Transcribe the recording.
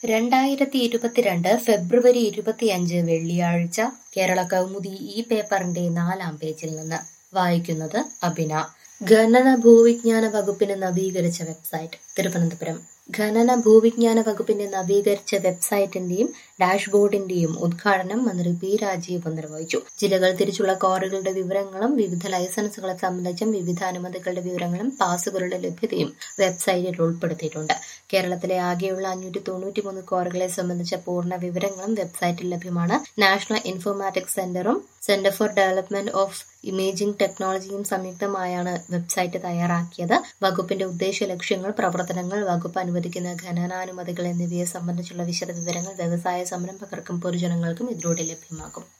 രണ്ടായിരത്തി ഇരുപത്തിരണ്ട് ഫെബ്രുവരി ഇരുപത്തിയഞ്ച് വെള്ളിയാഴ്ച കേരള കൗമുദി ഈ പേപ്പറിന്റെ നാലാം പേജിൽ നിന്ന് വായിക്കുന്നത് അബിന ഖനന ഭൂവിജ്ഞാന വകുപ്പിന് നവീകരിച്ച വെബ്സൈറ്റ് തിരുവനന്തപുരം ഖനന ഭൂവിജ്ഞാന വകുപ്പിന്റെ നവീകരിച്ച വെബ്സൈറ്റിന്റെയും ഡാഷ്ബോർഡിന്റെയും ഉദ്ഘാടനം മന്ത്രി പി രാജീവ് നിർവഹിച്ചു ജില്ലകൾ തിരിച്ചുള്ള ക്വാറികളുടെ വിവരങ്ങളും വിവിധ ലൈസൻസുകളെ സംബന്ധിച്ചും വിവിധ അനുമതികളുടെ വിവരങ്ങളും പാസുകളുടെ ലഭ്യതയും വെബ്സൈറ്റിൽ ഉൾപ്പെടുത്തിയിട്ടുണ്ട് കേരളത്തിലെ ആകെയുള്ള അഞ്ഞൂറ്റി തൊണ്ണൂറ്റിമൂന്ന് ക്വാറികളെ സംബന്ധിച്ച പൂർണ്ണ വിവരങ്ങളും വെബ്സൈറ്റിൽ ലഭ്യമാണ് നാഷണൽ ഇൻഫോർമാറ്റിക്സ് സെന്ററും centre for development of imaging ടെക്നോളജിയും സംയുക്തമായാണ് വെബ്സൈറ്റ് തയ്യാറാക്കിയത് വകുപ്പിന്റെ ഉദ്ദേശ ലക്ഷ്യങ്ങൾ പ്രവർത്തനങ്ങൾ വകുപ്പ് അനുവദിക്കുന്ന ഖനനാനുമതികൾ എന്നിവയെ സംബന്ധിച്ചുള്ള വിശദ വിവരങ്ങൾ വ്യവസായ സംരംഭകർക്കും പൊതുജനങ്ങൾക്കും ഇതിലൂടെ ലഭ്യമാകും